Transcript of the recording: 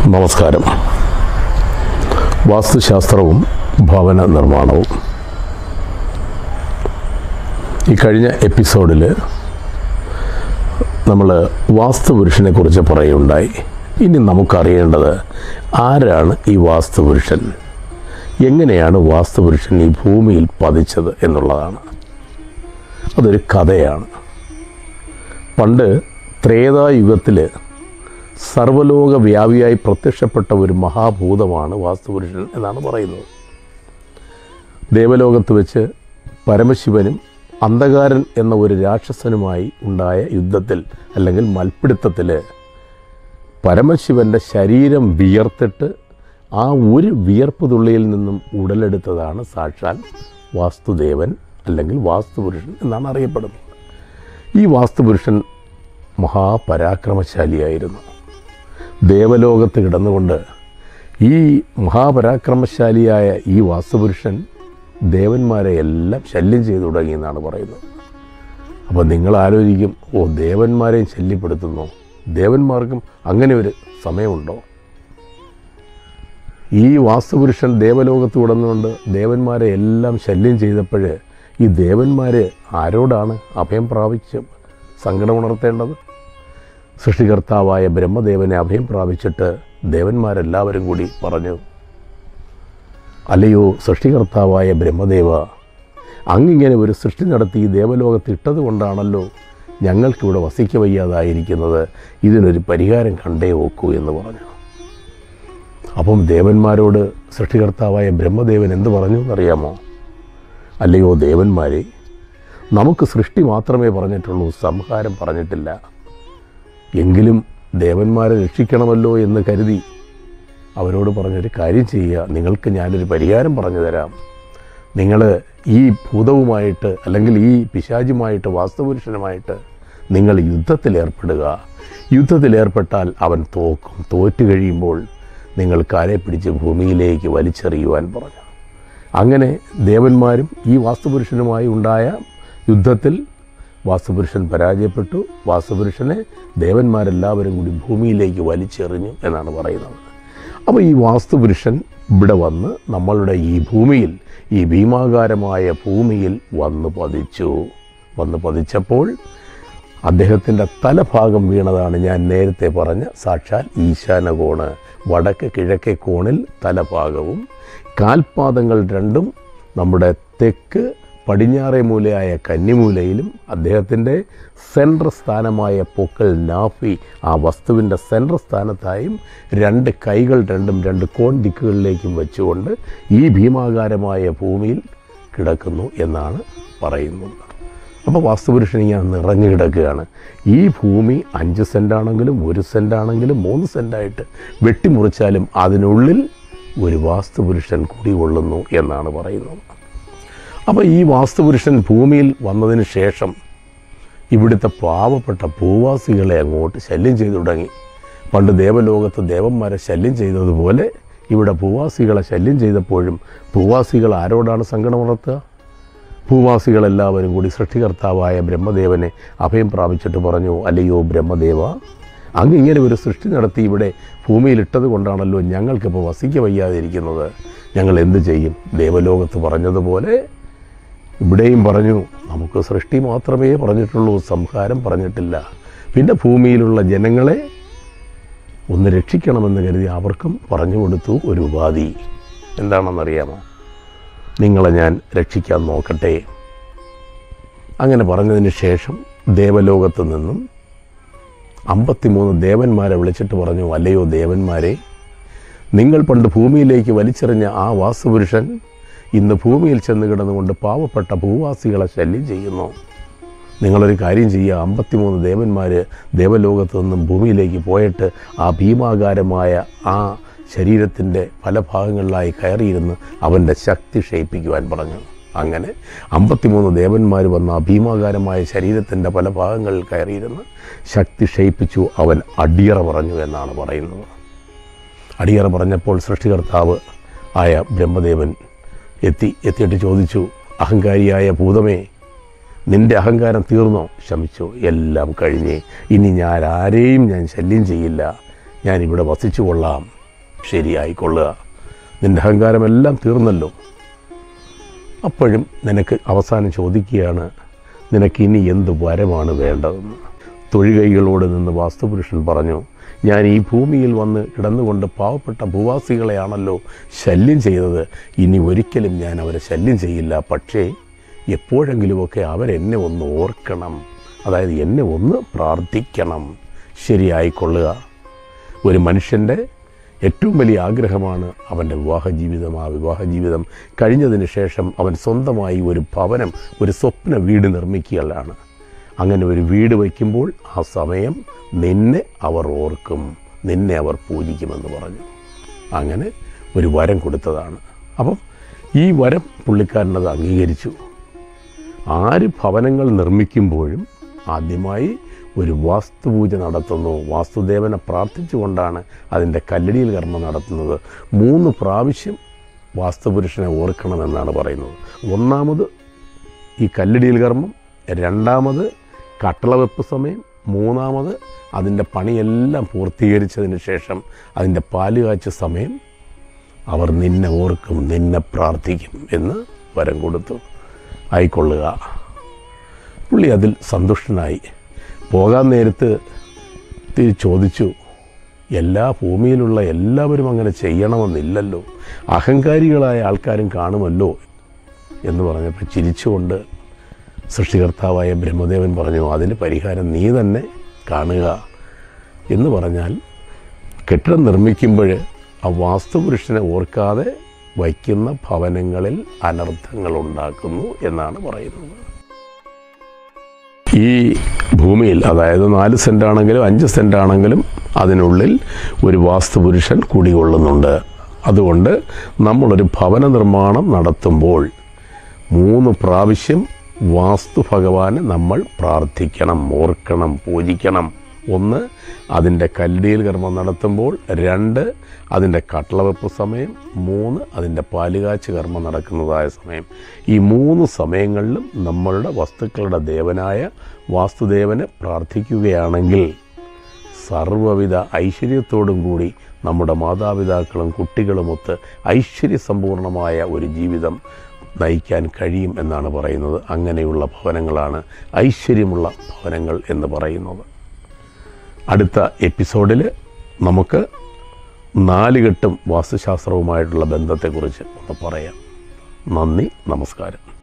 നമസ്കാരം വാസ്തുശാസ്ത്രവും ഭവന നിർമ്മാണവും ഈ കഴിഞ്ഞ എപ്പിസോഡിൽ നമ്മൾ വാസ്തുപുരുഷനെ കുറിച്ച് പറയുകയുണ്ടായി ഇനി നമുക്കറിയേണ്ടത് ആരാണ് ഈ വാസ്തുപുരുഷൻ എങ്ങനെയാണ് വാസ്തുപുരുഷൻ ഈ ഭൂമിയിൽ പതിച്ചത് എന്നുള്ളതാണ് അതൊരു കഥയാണ് പണ്ട് ത്രേതായുഗത്തിൽ സർവലോക വ്യാപിയായി പ്രത്യക്ഷപ്പെട്ട ഒരു മഹാഭൂതമാണ് വാസ്തുപുരുഷൻ എന്നാണ് പറയുന്നത് ദേവലോകത്ത് വെച്ച് പരമശിവനും അന്ധകാരൻ എന്ന ഒരു രാക്ഷസനുമായി ഉണ്ടായ യുദ്ധത്തിൽ അല്ലെങ്കിൽ മൽപ്പിടുത്തത്തിൽ പരമശിവൻ്റെ ശരീരം വിയർത്തിട്ട് ആ ഒരു വിയർപ്പ് തുള്ളിയിൽ നിന്നും ഉടലെടുത്തതാണ് സാക്ഷാൽ വാസ്തുദേവൻ അല്ലെങ്കിൽ വാസ്തുപുരുഷൻ എന്നാണ് അറിയപ്പെടുന്നത് ഈ വാസ്തുപുരുഷൻ മഹാപരാക്രമശാലിയായിരുന്നു ദേവലോകത്ത് കിടന്നുകൊണ്ട് ഈ മഹാപരാക്രമശാലിയായ ഈ വാസ്തുപുരുഷൻ ദേവന്മാരെ എല്ലാം ശല്യം ചെയ്തു തുടങ്ങി എന്നാണ് പറയുന്നത് അപ്പോൾ നിങ്ങൾ ആലോചിക്കും ഓ ദേവന്മാരെയും ശല്യപ്പെടുത്തുന്നു ദേവന്മാർക്കും അങ്ങനെ ഒരു സമയമുണ്ടോ ഈ വാസ്തുപുരുഷൻ ദേവലോകത്ത് കിടന്നുകൊണ്ട് ദേവന്മാരെ എല്ലാം ശല്യം ചെയ്തപ്പോൾ ഈ ദേവന്മാർ ആരോടാണ് അഭയം പ്രാപിച്ച് സങ്കടമുണർത്തേണ്ടത് സൃഷ്ടികർത്താവായ ബ്രഹ്മദേവനെ അഭയം പ്രാപിച്ചിട്ട് ദേവന്മാരെല്ലാവരും കൂടി പറഞ്ഞു അല്ലയോ സൃഷ്ടികർത്താവായ ബ്രഹ്മദേവ അങ്ങിങ്ങനെ ഒരു സൃഷ്ടി നടത്തി ഈ ദേവലോകത്ത് ഇട്ടത് കൊണ്ടാണല്ലോ ഞങ്ങൾക്കിവിടെ വസിക്ക വയ്യാതായിരിക്കുന്നത് ഇതിനൊരു പരിഹാരം കണ്ടേ നോക്കൂ എന്ന് പറഞ്ഞു അപ്പം ദേവന്മാരോട് സൃഷ്ടികർത്താവായ ബ്രഹ്മദേവൻ എന്ത് പറഞ്ഞു എന്നറിയാമോ അല്ലയോ ദേവന്മാരെ നമുക്ക് സൃഷ്ടി മാത്രമേ പറഞ്ഞിട്ടുള്ളൂ സംഹാരം പറഞ്ഞിട്ടില്ല എങ്കിലും ദേവന്മാരെ രക്ഷിക്കണമല്ലോ എന്ന് കരുതി അവരോട് പറഞ്ഞൊരു കാര്യം ചെയ്യുക നിങ്ങൾക്ക് ഞാനൊരു പരിഹാരം പറഞ്ഞു തരാം നിങ്ങൾ ഈ ഭൂതവുമായിട്ട് അല്ലെങ്കിൽ ഈ പിശാചുമായിട്ട് വാസ്തുപുരുഷനുമായിട്ട് നിങ്ങൾ യുദ്ധത്തിലേർപ്പെടുക യുദ്ധത്തിലേർപ്പെട്ടാൽ അവൻ തോക്കും തോറ്റു കഴിയുമ്പോൾ നിങ്ങൾ കാലെ പിടിച്ച് ഭൂമിയിലേക്ക് വലിച്ചെറിയുവാൻ പറഞ്ഞു അങ്ങനെ ദേവന്മാരും ഈ വാസ്തുപുരുഷനുമായി ഉണ്ടായ യുദ്ധത്തിൽ വാസ്തുപുരുഷൻ പരാജയപ്പെട്ടു വാസ്തുപുരുഷനെ ദേവന്മാരെല്ലാവരും കൂടി ഭൂമിയിലേക്ക് വലിച്ചെറിഞ്ഞു എന്നാണ് പറയുന്നത് അപ്പോൾ ഈ വാസ്തുപുരുഷൻ ഇവിടെ വന്ന് നമ്മളുടെ ഈ ഭൂമിയിൽ ഈ ഭീമാകാരമായ ഭൂമിയിൽ വന്ന് പതിച്ചു വന്ന് പതിച്ചപ്പോൾ അദ്ദേഹത്തിൻ്റെ തലഭാഗം വീണതാണ് ഞാൻ നേരത്തെ പറഞ്ഞ സാക്ഷാൽ ഈശാനകോണ് വടക്ക് കിഴക്കേ കോണിൽ തലഭാഗവും കാൽപാദങ്ങൾ രണ്ടും നമ്മുടെ തെക്ക് പടിഞ്ഞാറേ മൂലയായ കന്നിമൂലയിലും അദ്ദേഹത്തിൻ്റെ സെൻട്രൽ സ്ഥാനമായ പൊക്കൽ നാഫി ആ വസ്തുവിൻ്റെ സെൻട്രൽ സ്ഥാനത്തായും രണ്ട് കൈകൾ രണ്ടും രണ്ട് കോൺ ദിക്കുകളിലേക്കും വെച്ചുകൊണ്ട് ഈ ഭീമാകാരമായ ഭൂമിയിൽ കിടക്കുന്നു എന്നാണ് പറയുന്നത് അപ്പോൾ വാസ്തുപുരുഷൻ ഇങ്ങനെ നിറഞ്ഞു കിടക്കുകയാണ് ഈ ഭൂമി അഞ്ച് സെൻറ്റാണെങ്കിലും ഒരു സെൻറ്റാണെങ്കിലും മൂന്ന് സെൻറ്റായിട്ട് വെട്ടിമുറിച്ചാലും അതിനുള്ളിൽ ഒരു വാസ്തുപുരുഷൻ കുടികൊള്ളുന്നു എന്നാണ് പറയുന്നത് അപ്പോൾ ഈ വാസ്തുപുരുഷൻ ഭൂമിയിൽ വന്നതിന് ശേഷം ഇവിടുത്തെ പാവപ്പെട്ട ഭൂവാസികളെ അങ്ങോട്ട് ശല്യം ചെയ്തു തുടങ്ങി പണ്ട് ദേവലോകത്ത് ദേവന്മാരെ ശല്യം ചെയ്തതുപോലെ ഇവിടെ ഭൂവാസികളെ ശല്യം ചെയ്തപ്പോഴും ഭൂവാസികൾ ആരോടാണ് സങ്കടമുണർത്തുക ഭൂവാസികളെല്ലാവരും കൂടി സൃഷ്ടികർത്താവായ ബ്രഹ്മദേവനെ അഭയം പ്രാപിച്ചിട്ട് പറഞ്ഞു അല്ലയോ ബ്രഹ്മദേവ അങ്ങ് ഇങ്ങനെ ഒരു സൃഷ്ടി നടത്തി ഇവിടെ ഭൂമിയിലിട്ടത് കൊണ്ടാണല്ലോ ഞങ്ങൾക്കിപ്പോൾ വസിക്ക വയ്യാതിരിക്കുന്നത് ഞങ്ങൾ എന്ത് ചെയ്യും ദേവലോകത്ത് പറഞ്ഞതുപോലെ ഇവിടെയും പറഞ്ഞു നമുക്ക് സൃഷ്ടി മാത്രമേ പറഞ്ഞിട്ടുള്ളൂ സംഹാരം പറഞ്ഞിട്ടില്ല പിന്നെ ഭൂമിയിലുള്ള ജനങ്ങളെ ഒന്ന് രക്ഷിക്കണമെന്ന് കരുതി അവർക്കും പറഞ്ഞു കൊടുത്തു ഒരു ഉപാധി എന്താണെന്നറിയാമോ നിങ്ങളെ ഞാൻ രക്ഷിക്കാൻ നോക്കട്ടെ അങ്ങനെ പറഞ്ഞതിന് ശേഷം ദേവലോകത്ത് നിന്നും അമ്പത്തിമൂന്ന് ദേവന്മാരെ വിളിച്ചിട്ട് പറഞ്ഞു അല്ലയോ ദേവന്മാരെ നിങ്ങൾ പണ്ട് ഭൂമിയിലേക്ക് വലിച്ചെറിഞ്ഞ ആ വാസുപുരുഷൻ ഇന്ന് ഭൂമിയിൽ ചെന്ന് കിടന്നുകൊണ്ട് പാവപ്പെട്ട ഭൂവാസികളെ ശല്യം ചെയ്യുന്നു നിങ്ങളൊരു കാര്യം ചെയ്യുക അമ്പത്തിമൂന്ന് ദേവന്മാർ ദേവലോകത്ത് നിന്നും ഭൂമിയിലേക്ക് പോയിട്ട് ആ ഭീമാകാരമായ ആ ശരീരത്തിൻ്റെ പല ഭാഗങ്ങളിലായി കയറിയിരുന്ന് അവൻ്റെ ശക്തി ക്ഷയിപ്പിക്കുവാൻ പറഞ്ഞു അങ്ങനെ അമ്പത്തിമൂന്ന് ദേവന്മാർ വന്ന ആ ഭീമാകാരമായ ശരീരത്തിൻ്റെ പല ഭാഗങ്ങളിൽ കയറിയിരുന്ന് ശക്തി ക്ഷയിപ്പിച്ചു അവൻ അടിയറ പറഞ്ഞു എന്നാണ് പറയുന്നത് അടിയറ പറഞ്ഞപ്പോൾ സൃഷ്ടികർത്താവ് ആയ ബ്രഹ്മദേവൻ എത്തി എത്തിയിട്ട് ചോദിച്ചു അഹങ്കാരിയായ ഭൂതമേ നിന്റെ അഹങ്കാരം തീർന്നോ ശമിച്ചോ എല്ലാം കഴിഞ്ഞേ ഇനി ഞാൻ ആരെയും ഞാൻ ശല്യം ചെയ്യില്ല ഞാൻ ഇവിടെ വസിച്ചു കൊള്ളാം ശരിയായിക്കൊള്ളുക നിൻ്റെ അഹങ്കാരമെല്ലാം തീർന്നല്ലോ അപ്പോഴും നിനക്ക് അവസാനം ചോദിക്കുകയാണ് നിനക്ക് ഇനി എന്ത് വരമാണ് വേണ്ടതെന്ന് തൊഴുകൈകളോട് നിന്ന് വാസ്തുപുരുഷൻ പറഞ്ഞു ഞാൻ ഈ ഭൂമിയിൽ വന്ന് കിടന്നുകൊണ്ട് പാവപ്പെട്ട ഭൂവാസികളെയാണല്ലോ ശല്യം ചെയ്തത് ഇനി ഒരിക്കലും ഞാൻ അവരെ ശല്യം ചെയ്യില്ല പക്ഷേ എപ്പോഴെങ്കിലുമൊക്കെ അവരെന്നെ ഒന്ന് ഓർക്കണം അതായത് എന്നെ ഒന്ന് പ്രാർത്ഥിക്കണം ശരിയായിക്കൊള്ളുക ഒരു മനുഷ്യൻ്റെ ഏറ്റവും വലിയ ആഗ്രഹമാണ് അവൻ്റെ വിവാഹ ജീവിതം ആ വിവാഹ ജീവിതം കഴിഞ്ഞതിന് ശേഷം അവൻ സ്വന്തമായി ഒരു ഭവനം ഒരു സ്വപ്ന വീട് നിർമ്മിക്കുകയാണ് അങ്ങനെ ഒരു വീട് വയ്ക്കുമ്പോൾ ആ സമയം നിന്നെ അവർ ഓർക്കും നിന്നെ അവർ പൂജിക്കുമെന്ന് പറഞ്ഞു അങ്ങനെ ഒരു വരം കൊടുത്തതാണ് അപ്പം ഈ വരം പുള്ളിക്കാരനത് അംഗീകരിച്ചു ആര് ഭവനങ്ങൾ നിർമ്മിക്കുമ്പോഴും ആദ്യമായി ഒരു വാസ്തുപൂജ നടത്തുന്നു വാസ്തുദേവനെ പ്രാർത്ഥിച്ചുകൊണ്ടാണ് അതിൻ്റെ കല്ലടിയിൽ കർമ്മം നടത്തുന്നത് മൂന്ന് പ്രാവശ്യം വാസ്തുപുരുഷനെ ഓർക്കണമെന്നാണ് പറയുന്നത് ഒന്നാമത് ഈ കല്ലടിയിൽ കർമ്മം രണ്ടാമത് കട്ടളവെപ്പ് സമയം മൂന്നാമത് അതിൻ്റെ പണിയെല്ലാം പൂർത്തീകരിച്ചതിന് ശേഷം അതിൻ്റെ പാല് കാച്ച സമയം അവർ നിന്നെ ഓർക്കും നിന്നെ പ്രാർത്ഥിക്കും എന്ന് വരം കൊടുത്തു ആയിക്കൊള്ളുക പുള്ളി അതിൽ സന്തുഷ്ടനായി പോകാൻ നേരത്ത് തിരി ചോദിച്ചു എല്ലാ ഭൂമിയിലുള്ള എല്ലാവരും അങ്ങനെ ചെയ്യണമെന്നില്ലല്ലോ അഹങ്കാരികളായ ആൾക്കാരും കാണുമല്ലോ എന്ന് പറഞ്ഞപ്പോൾ ചിരിച്ചുകൊണ്ട് സൃഷ്ടികർത്താവായ ബ്രഹ്മദേവൻ പറഞ്ഞു അതിന് പരിഹാരം നീ തന്നെ കാണുക എന്ന് പറഞ്ഞാൽ കെട്ടിടം നിർമ്മിക്കുമ്പോൾ ആ വാസ്തുപുരുഷനെ ഓർക്കാതെ വയ്ക്കുന്ന ഭവനങ്ങളിൽ അനർത്ഥങ്ങൾ ഉണ്ടാക്കുന്നു എന്നാണ് പറയുന്നത് ഈ ഭൂമിയിൽ അതായത് നാല് സെൻ്റ് ആണെങ്കിലും അഞ്ച് സെൻ്റ് ആണെങ്കിലും അതിനുള്ളിൽ ഒരു വാസ്തുപുരുഷൻ കുടികൊള്ളുന്നുണ്ട് അതുകൊണ്ട് നമ്മളൊരു ഭവന നിർമ്മാണം നടത്തുമ്പോൾ മൂന്ന് പ്രാവശ്യം വാസ്തു ഭഗവാനെ നമ്മൾ പ്രാർത്ഥിക്കണം ഓർക്കണം പൂജിക്കണം ഒന്ന് അതിൻ്റെ കല്ലടിയിൽ കർമ്മം നടത്തുമ്പോൾ രണ്ട് അതിൻ്റെ കട്ടളവെപ്പ് സമയം മൂന്ന് അതിൻ്റെ പാലുകാച്ച് കർമ്മം നടക്കുന്നതായ സമയം ഈ മൂന്ന് സമയങ്ങളിലും നമ്മളുടെ വസ്തുക്കളുടെ ദേവനായ വാസ്തുദേവനെ പ്രാർത്ഥിക്കുകയാണെങ്കിൽ സർവ്വവിധ ഐശ്വര്യത്തോടും കൂടി നമ്മുടെ മാതാപിതാക്കളും കുട്ടികളുമൊത്ത് ഐശ്വര്യസമ്പൂർണമായ ഒരു ജീവിതം നയിക്കാൻ കഴിയും എന്നാണ് പറയുന്നത് അങ്ങനെയുള്ള ഭവനങ്ങളാണ് ഐശ്വര്യമുള്ള ഭവനങ്ങൾ എന്ന് പറയുന്നത് അടുത്ത എപ്പിസോഡിൽ നമുക്ക് നാലുകെട്ടും വാസ്തുശാസ്ത്രവുമായിട്ടുള്ള ബന്ധത്തെക്കുറിച്ച് ഒന്ന് പറയാം നന്ദി നമസ്കാരം